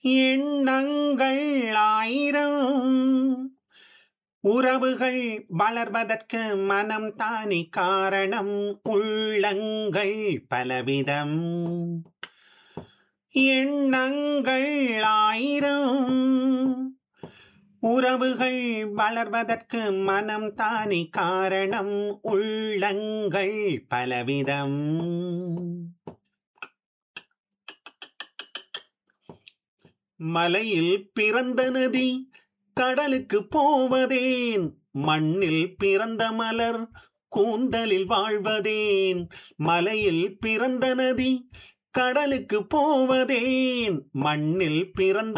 எண்ணங்கள் ஆயிரம் உறவுகள் வளர்வதற்கு மனம் தானே காரணம் உள்ளங்கள் பலவிதம் எண்ணங்கள் ஆயிரம் உறவுகள் வளர்வதற்கு மனம் தானே காரணம் உள்ளங்கள் பலவிதம் மலையில் பிறந்த நதி கடலுக்கு போவதேன் மண்ணில் பிறந்த மலர் கூந்தலில் வாழ்வதேன் மலையில் பிறந்த நதி கடலுக்கு போவதேன் மண்ணில் பிறந்த